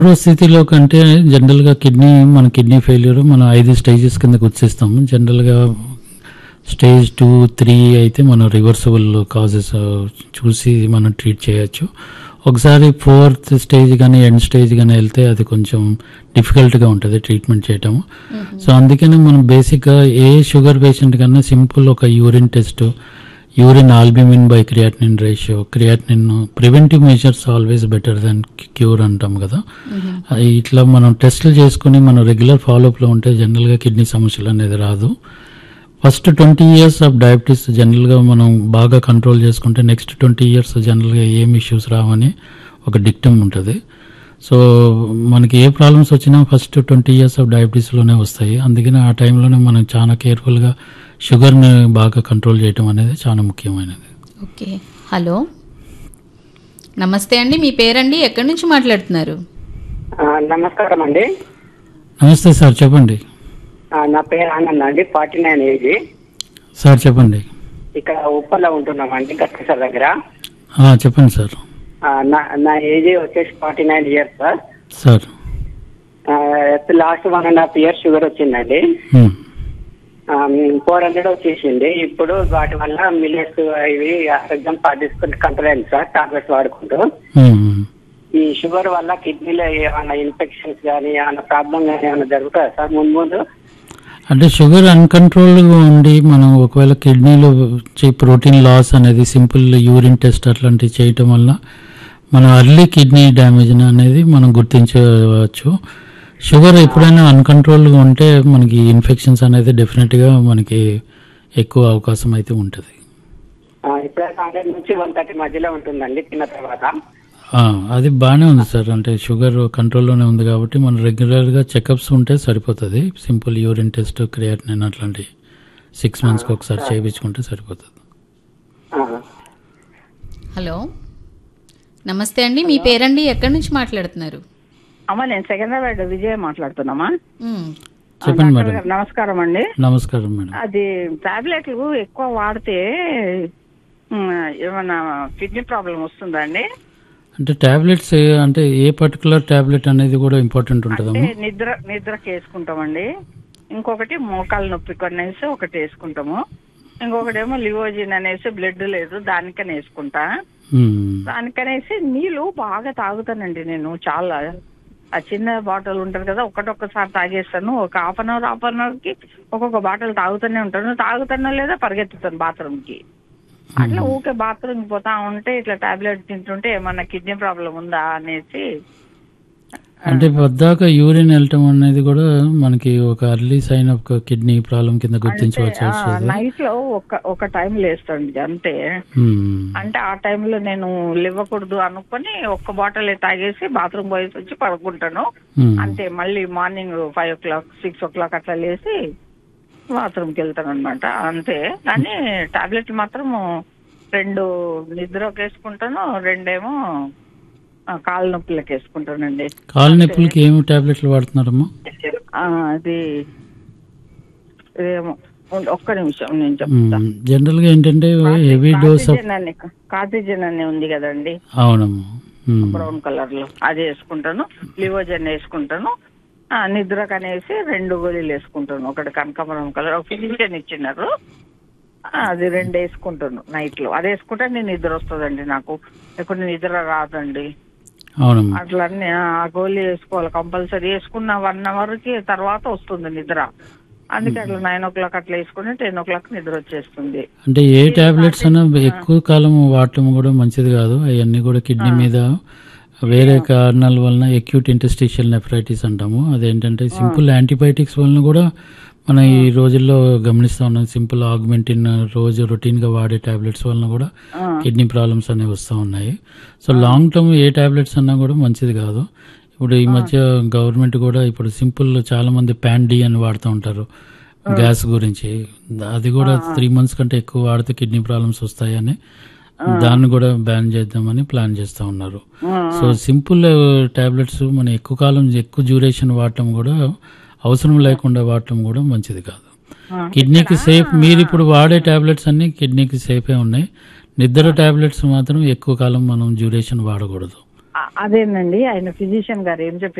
పూర్వ స్థితిలో కంటే జనరల్గా కిడ్నీ మన కిడ్నీ ఫెయిల్యూర్ మనం ఐదు స్టేజెస్ కిందకు వచ్చేస్తాము జనరల్గా స్టేజ్ టూ త్రీ అయితే మనం రివర్సబుల్ కాజెస్ చూసి మనం ట్రీట్ చేయొచ్చు ఒకసారి ఫోర్త్ స్టేజ్ కానీ ఎండ్ స్టేజ్ కానీ వెళ్తే అది కొంచెం డిఫికల్ట్గా ఉంటుంది ట్రీట్మెంట్ చేయటము సో అందుకని మనం బేసిక్గా ఏ షుగర్ పేషెంట్ కన్నా సింపుల్ ఒక urine test urine albumin by creatinine ratio creatinine preventive measures always better than cure అంటాం కదా అది ఇట్లా మనం టెస్టులు చేసుకుని మనం రెగ్యులర్ ఫాలోఅప్లో ఉంటే జనరల్గా కిడ్నీ సమస్యలు అనేది రాదు first twenty years of diabetes జనరల్గా మనం బాగా కంట్రోల్ చేసుకుంటే నెక్స్ట్ ట్వంటీ ఇయర్స్ జనరల్గా ఏం ఇష్యూస్ రావని ఒక డిక్టమ్ ఉంటుంది సో మనకి ఏ ప్రాబ్లమ్స్ వచ్చినా ఫస్ట్ ట్వంటీ ఇయర్స్ ఆఫ్ డయాబెటీస్లోనే వస్తాయి అందుకని ఆ టైంలోనే మనం చాలా కేర్ఫుల్గా షుగర్ని బాగా కంట్రోల్ చేయటం అనేది చాలా ముఖ్యమైనది ఓకే హలో నమస్తే అండి మీ పేరండి ఎక్కడి నుంచి మాట్లాడుతున్నారు ఆ, నమస్కారం అండి నమస్తే సార్ చెప్పండి ఆ, నా పేరు ఆనంద్ అండి ఫార్టీ నైన్ ఏజ్ సార్ చెప్పండి ఇక్కడ ఉప్పల్లో ఉంటున్నామండి గట్టేశ్వర దగ్గర ఆ, చెప్పండి సార్ ఆ, నా నా ఏజ్ వచ్చేసి forty nine years sir sir last one and half year sugar వచ్చిందండి హ్మ్. ఫోర్ హండ్రెడ్ వచ్చేసింది ఇప్పుడు వాటి వల్ల మిల్లెట్స్ ఇవి ఆరోగ్యం పాటిస్తున్న కంట్రోల్ అయింది సార్ టాబ్లెట్స్ వాడుకుంటూ హ్మ్, హ్మ్. ఈ షుగర్ వల్ల కిడ్నీలో ఏమైనా ఇన్ఫెక్షన్స్ కానీ ఏమైనా ప్రాబ్లం కానీ ఏమైనా జరుగుతుందా సార్ ముందు ముందు అంటే షుగర్ అన్కంట్రోల్గా ఉండి మనం ఒకవేళ కిడ్నీలో ప్రోటీన్ లాస్ అనేది సింపుల్ యూరిన్ టెస్ట్ అట్లాంటివి చేయటం వల్ల మనం అర్లీ కిడ్నీ డ్యామేజ్ అనేది మనం గుర్తించవచ్చు షుగర్ ఎప్పుడైనా అన్కంట్రోల్గా ఉంటే మనకి ఇన్ఫెక్షన్స్ అనేది డెఫినెట్గా మనకి ఎక్కువ అవకాశం అయితే ఉంటుంది ఆ, ఇప్పుడైతే హండ్రెడ్ నుంచి వన్ థర్టీ మధ్యలో ఉంటుందండి తిన్న తర్వాత ఆ, అది బాగానే ఉంది సార్ అంటే షుగర్ కంట్రోల్లోనే ఉంది కాబట్టి మనం రెగ్యులర్గా చెకప్స్ ఉంటే సరిపోతుంది సింపుల్ యూరిన్ టెస్ట్ క్రియాటినిన్ అట్లాంటి సిక్స్ మంత్స్కి ఒకసారి చేయించుకుంటే సరిపోతుంది ఆ. హలో నమస్తే అండి మీ పేరండి ఎక్కడి నుంచి మాట్లాడుతున్నారు అమ్మ నేను సికింద్రాబాద్ విజయ్ మాట్లాడుతున్నామా మ్, చెప్పండి డాక్టర్ మేడం గారు, నమస్కారం అండి నమస్కారం మేడం అది టాబ్లెట్లు ఎక్కువ వాడితే ఉమ్, ఏమన్నా కిడ్నీ ప్రాబ్లం వస్తుందా అండి అంటే టాబ్లెట్స్ అంటే ఏ పర్టికులర్ టాబ్లెట్ అనేది కూడా ఇంపార్టెంట్ అంటే ఉంటుందమ్మా నిద్ర నిద్రకి వేసుకుంటామండి ఇంకొకటి మోకాలు నొప్పి కొనేసి ఒకటి వేసుకుంటాము ఇంకొకటి ఏమో లివోజిన్ అనేసి బ్లడ్ లేదు దానికని వేసుకుంటా మ్మ్. దానికనేసి నీళ్ళు బాగా తాగుతానండి నేను చాలా ఆ చిన్న బాటిల్ ఉంటుంది కదా ఒకటొక్కసారి తాగేస్తాను ఒక half an hour half an hour కి ఒక్కొక్క బాటిల్ తాగుతూనే ఉంటాను తాగుతానో లేదా పరిగెత్తుతాను బాత్రూమ్ కి అట్లా ఊకే బాత్రూమ్ పోతా ఉంటే ఇట్లా టాబ్లెట్ తింటుంటే ఏమన్నా కిడ్నీ ప్రాబ్లం ఉందా అనేసి అంటే పద్దాక యూరిన్ వెళ్ళటం అనేది కూడా మనకి ఒక early sign of kidney problem కింద గుర్తించవచ్చు వస్తుంది నైట్ లో ఒక ఒక టైం లేస్తాండి అంతే మ్మ్. అంటే ఆ టైంలో నేను లేవకూడదు అనుకొని ఒక్క బాటిల్ తాగేసి బాత్రూమ్ పోయేసి వచ్చి పడుకుంటాను మ్మ్. అంతే మళ్ళీ morning five o'clock six o'clock అట్లా లేచి బాత్రూమ్కి వెళ్తాను అనమాట అంతే కానీ టాబ్లెట్ మాత్రం రెండు నిద్రకి వేసుకుంటాను రెండేమో ఆ, కాళ్ళ నొప్పులకి వేసుకుంటానండి కాలు నొప్పులకి ఏమి టాబ్లెట్లు వాడుతున్నారమ్మా ఆ, అది ఏమో ఉండు, ఒక్క నిమిషం నేను చెప్తా మ్మ్. జనరల్గా ఏంటంటే హెవీ డోస్ ఆఫ్ కార్టిజన్ అని కార్టిజన్ అని ఉంది కదండి అవునమ్మా మ్మ్. బ్రౌన్ కలర్ లో అది వేసుకుంటాను లివోజన్ వేసుకుంటాను ఆ, నిద్రకు అనేసి రెండు గోళీలు వేసుకుంటాను ఒకటి కనకాంబరం కలర్ ఒక ఫిజిషియన్ ఇచ్చినారు ఆ, అది రెండు వేసుకుంటాను నైట్ లో అది వేసుకుంటే నేను నిద్ర వస్తుందండి నాకు ఎక్కడ నిద్ర రాదండి అవునమ్మా అట్లనే ఆ గోళీ వేసుకోవాలి కంపల్సరీ వేసుకున్న వన్ అవర్ కి తర్వాత వస్తుంది నిద్ర అందుకే అట్లా నైన్ ఓ క్లాక్ అట్లా వేసుకుని టెన్ ఓ క్లాక్ నిద్ర వచ్చేస్తుంది అంటే ఏ టాబ్లెట్స్ అయినా ఎక్కువ కాలం వాడటం కూడా మంచిది కాదు అవన్నీ కూడా కిడ్నీ మీద వేరే కారణాల వలన ఎక్యూట్ ఇంటెస్టిషియల్ నెఫ్రైటిస్ అంటాము అదేంటంటే సింపుల్ యాంటీబయాటిక్స్ వలన కూడా మనం ఈ రోజుల్లో గమనిస్తా ఉన్నాం సింపుల్ ఆగ్మెంటిన్ రోజు రొటీన్గా వాడే టాబ్లెట్స్ వలన కూడా కిడ్నీ ప్రాబ్లమ్స్ అనేవి వస్తూ ఉన్నాయి సో లాంగ్ టర్మ్ ఏ టాబ్లెట్స్ అన్నా కూడా మంచిది కాదు ఇప్పుడు ఈ మధ్య గవర్నమెంట్ కూడా ఇప్పుడు సింపుల్ చాలా మంది ప్యాన్ డి అని వాడుతూ ఉంటారు గ్యాస్ గురించి అది కూడా త్రీ మంత్స్ కంటే ఎక్కువ వాడితే కిడ్నీ ప్రాబ్లమ్స్ వస్తాయని దాన్ని కూడా బ్యాన్ చేద్దామని ప్లాన్ చేస్తూ ఉన్నారు సో సింపుల్ టాబ్లెట్స్ మనం ఎక్కువ కాలం ఎక్కువ డ్యూరేషన్ వాడటం కూడా అవసరం లేకుండా వాడటం కూడా మంచిది కాదు కిడ్నీకి సేఫ్ మీరు ఇప్పుడు వాడే టాబ్లెట్స్ అన్ని కిడ్నీకి సేఫే ఉన్నాయి నిద్ర టాబ్లెట్స్ మాత్రం ఎక్కువ కాలం మనం డ్యూరేషన్ వాడకూడదు ఆ- అదేనండి ఆయన ఫిజిషియన్ గారు ఏం చెప్పారు